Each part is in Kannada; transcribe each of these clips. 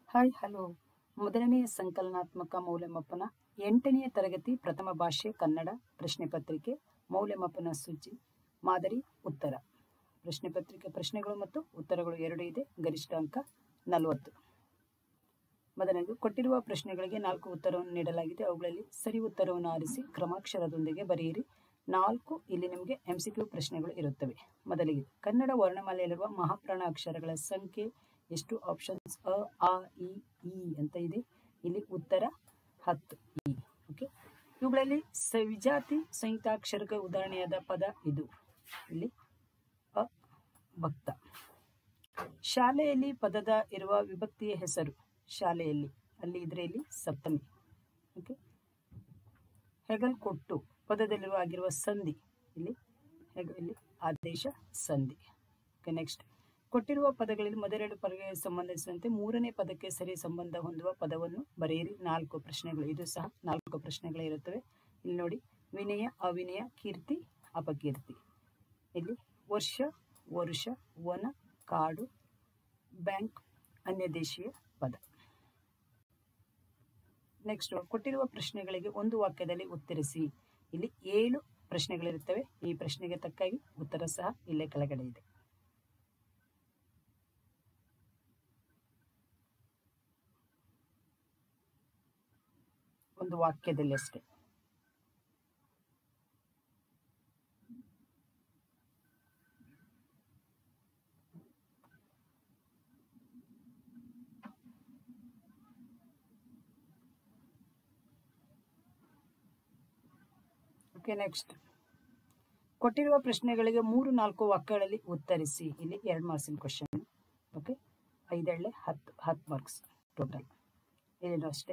ಹಾಯ್ ಹಲೋ ಮೊದಲನೆಯ ಸಂಕಲನಾತ್ಮಕ ಮೌಲ್ಯಮಾಪನ ಎಂಟನೆಯ ತರಗತಿ ಪ್ರಥಮ ಭಾಷೆ ಕನ್ನಡ ಪ್ರಶ್ನೆ ಪತ್ರಿಕೆ ಮೌಲ್ಯಮಾಪನ ಸೂಚಿ ಮಾದರಿ ಉತ್ತರ ಪ್ರಶ್ನೆ ಪತ್ರಿಕೆ ಪ್ರಶ್ನೆಗಳು ಮತ್ತು ಉತ್ತರಗಳು ಎರಡು ಇದೆ ಗರಿಷ್ಠ ಅಂಕ ನಲವತ್ತು ಮೊದಲನೇದು ಕೊಟ್ಟಿರುವ ಪ್ರಶ್ನೆಗಳಿಗೆ ನಾಲ್ಕು ಉತ್ತರವನ್ನು ನೀಡಲಾಗಿದೆ ಅವುಗಳಲ್ಲಿ ಸರಿ ಉತ್ತರವನ್ನು ಆರಿಸಿ ಕ್ರಮಾಕ್ಷರದೊಂದಿಗೆ ಬರೆಯಿರಿ ನಾಲ್ಕು ಇಲ್ಲಿ ನಿಮಗೆ ಎಂ ಸಿ ಕ್ಯೂ ಪ್ರಶ್ನೆಗಳು ಇರುತ್ತವೆ ಮೊದಲಿಗೆ ಕನ್ನಡ ವರ್ಣಮಾಲೆಯಲ್ಲಿರುವ ಮಹಾಪ್ರಾಣ ಅಕ್ಷರಗಳ ಸಂಖ್ಯೆ ಎಷ್ಟು ಆಪ್ಷನ್ಸ್ ಅ ಆ ಇ ಈ ಅಂತ ಇದೆ ಇಲ್ಲಿ ಉತ್ತರ ಹತ್ತು ಇ ಓಕೆ ಇವುಗಳಲ್ಲಿ ಸ ವಿಜಾತಿ ಸಂಯುಕ್ತಾಕ್ಷರಕ್ಕೆ ಉದಾಹರಣೆಯಾದ ಪದ ಇದು ಇಲ್ಲಿ ಅ ಭಕ್ತ ಶಾಲೆಯಲ್ಲಿ ಪದದ ಇರುವ ವಿಭಕ್ತಿಯ ಹೆಸರು ಶಾಲೆಯಲ್ಲಿ ಅಲ್ಲಿ ಇದ್ರೆ ಇಲ್ಲಿ ಸಪ್ತಮಿ ಓಕೆ ಹೆಗಲ್ ಕೊಟ್ಟು ಪದದಲ್ಲಿರುವ ಆಗಿರುವ ಸಂಧಿ ಇಲ್ಲಿ ಹೆಗ ಇಲ್ಲಿ ಆದೇಶ ಸಂಧಿ ಓಕೆ ನೆಕ್ಸ್ಟ್ ಕೊಟ್ಟಿರುವ ಪದಗಳಲ್ಲಿ ಮೊದಲೆರಡು ಪದಗಳಿಗೆ ಸಂಬಂಧಿಸಿದಂತೆ ಮೂರನೇ ಪದಕ್ಕೆ ಸರಿ ಸಂಬಂಧ ಹೊಂದುವ ಪದವನ್ನು ಬರೆಯಿರಿ ನಾಲ್ಕು ಪ್ರಶ್ನೆಗಳು ಇದು ಸಹ ನಾಲ್ಕು ಪ್ರಶ್ನೆಗಳೇ ಇರುತ್ತವೆ ಇಲ್ಲಿ ನೋಡಿ ವಿನಯ ಅವಿನಯ ಕೀರ್ತಿ ಅಪಕೀರ್ತಿ ಇಲ್ಲಿ ವರ್ಷ ವರುಷ ವನ ಕಾಡು ಬ್ಯಾಂಕ್ ಅನ್ಯದೇಶೀಯ ಪದ ನೆಕ್ಸ್ಟ್ ಕೊಟ್ಟಿರುವ ಪ್ರಶ್ನೆಗಳಿಗೆ ಒಂದು ವಾಕ್ಯದಲ್ಲಿ ಉತ್ತರಿಸಿ ಇಲ್ಲಿ ಏಳು ಪ್ರಶ್ನೆಗಳಿರುತ್ತವೆ ಈ ಪ್ರಶ್ನೆಗೆ ತಕ್ಕಾಗಿ ಉತ್ತರ ಸಹ ಇಲ್ಲೇ ಕೆಳಗಡೆ ಇದೆ ಒಂದು ವಾಕ್ಯದಲ್ಲಿ ಅಷ್ಟೇ ಓಕೆ ನೆಕ್ಸ್ಟ್ ಕೊಟ್ಟಿರುವ ಪ್ರಶ್ನೆಗಳಿಗೆ ಮೂರು ನಾಲ್ಕು ವಾಕ್ಯಗಳಲ್ಲಿ ಉತ್ತರಿಸಿ ಇಲ್ಲಿ ಎರಡು ಮಾರ್ಕ್ಸಿನ ಕ್ವಶನ್ ಓಕೆ ಐದೆರಳೆ ಹತ್ತು ಹತ್ತು ಮಾರ್ಕ್ಸ್ ಟೋಟಲ್ ಇದೇನು ಅಷ್ಟೇ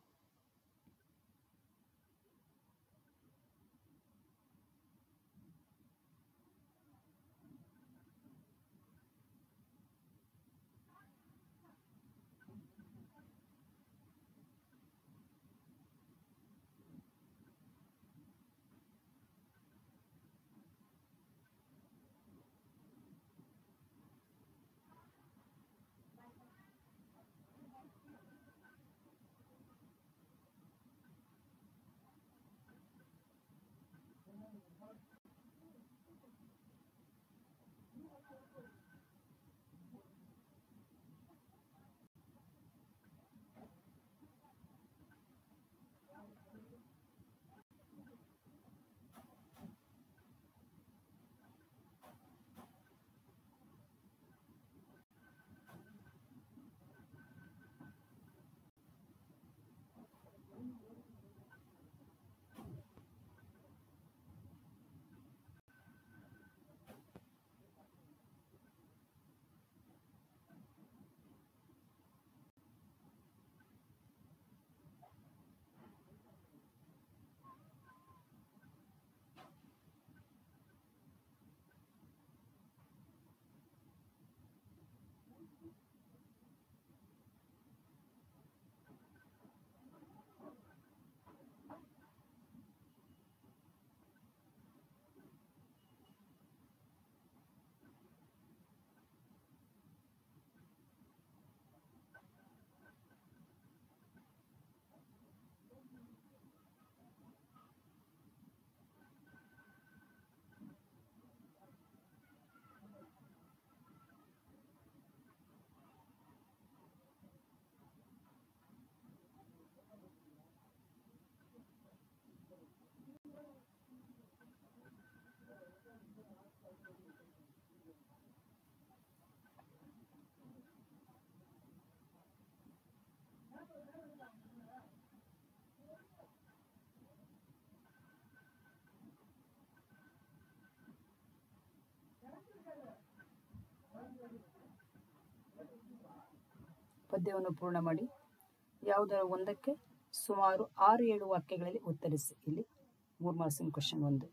ಪದ್ಯವನ್ನು ಪೂರ್ಣ ಮಾಡಿ ಯಾವುದರ ಒಂದಕ್ಕೆ ಸುಮಾರು ಆರು ಏಳು ವಾಕ್ಯಗಳಲ್ಲಿ ಉತ್ತರಿಸಿ ಇಲ್ಲಿ ಮೂರು ಮಾರ್ಕ್ಸಿನ ಕ್ವಶನ್ ಒಂದು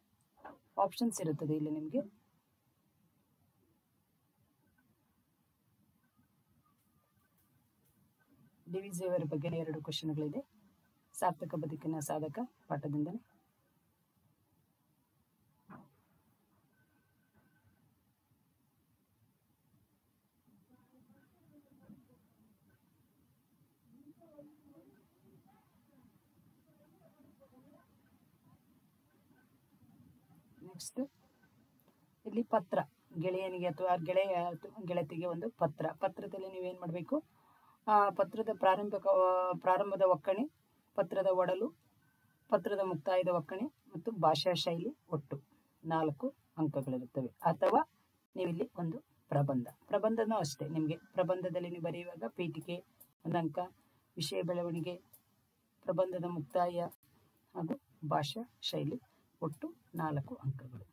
ಆಪ್ಷನ್ಸ್ ಇರುತ್ತದೆ ಇಲ್ಲಿ ನಿಮಗೆ ಡಿವಿಜಿಯವರ ಬಗ್ಗೆ ಎರಡು ಕ್ವಶನ್ಗಳಿದೆ ಸಾರ್ಥಕ ಬದುಕಿನ ಸಾಧಕ ಪಾಠದಿಂದಲೇ ನೆಕ್ಸ್ಟ್ ಇಲ್ಲಿ ಪತ್ರ ಗೆಳೆಯನಿಗೆ ಅಥವಾ ಗೆಳೆಯ ಅಥವಾ ಗೆಳತಿಗೆ ಒಂದು ಪತ್ರ ಪತ್ರದಲ್ಲಿ ನೀವೇನು ಮಾಡಬೇಕು ಆ ಪತ್ರದ ಪ್ರಾರಂಭಿಕ ಪ್ರಾರಂಭದ ಒಕ್ಕಣೆ ಪತ್ರದ ಒಡಲು ಪತ್ರದ ಮುಕ್ತಾಯದ ಒಕ್ಕಣೆ ಮತ್ತು ಭಾಷಾ ಶೈಲಿ ಒಟ್ಟು ನಾಲ್ಕು ಅಂಕಗಳಿರುತ್ತವೆ ಅಥವಾ ನೀವಿಲ್ಲಿ ಒಂದು ಪ್ರಬಂಧ ಪ್ರಬಂಧನೂ ಅಷ್ಟೇ ನಿಮಗೆ ಪ್ರಬಂಧದಲ್ಲಿ ನೀವು ಬರೆಯುವಾಗ ಪೀಠಿಕೆ ಒಂದು ಅಂಕ ವಿಷಯ ಬೆಳವಣಿಗೆ ಪ್ರಬಂಧದ ಮುಕ್ತಾಯ ಹಾಗೂ ಭಾಷಾ ಶೈಲಿ ಒಟ್ಟು ನಾಲ್ಕು ಅಂಕಗಳು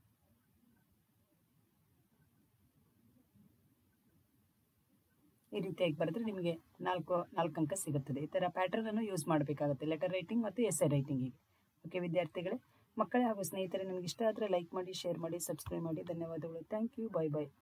ಈ ರೀತಿಯಾಗಿ ಬರೆದ್ರೆ ನಿಮಗೆ ನಾಲ್ಕು ನಾಲ್ಕು ಅಂಕ ಸಿಗುತ್ತದೆ ಈ ಥರ ಪ್ಯಾಟರ್ನ್ ಅನ್ನು ಯೂಸ್ ಮಾಡಬೇಕಾಗುತ್ತೆ ಲೆಟರ್ ರೈಟಿಂಗ್ ಮತ್ತು ಎಸ್ಎ ರೈಟಿಂಗಿಗೆ ಓಕೆ ವಿದ್ಯಾರ್ಥಿಗಳೇ ಮಕ್ಕಳೇ ಹಾಗೂ ಸ್ನೇಹಿತರೆ ನಿಮ್ಗೆ ಇಷ್ಟ ಆದರೆ ಲೈಕ್ ಮಾಡಿ ಶೇರ್ ಮಾಡಿ ಸಬ್ಸ್ಕ್ರೈಬ್ ಮಾಡಿ ಧನ್ಯವಾದಗಳು ಥ್ಯಾಂಕ್ ಯು ಬಾಯ್ ಬಾಯ್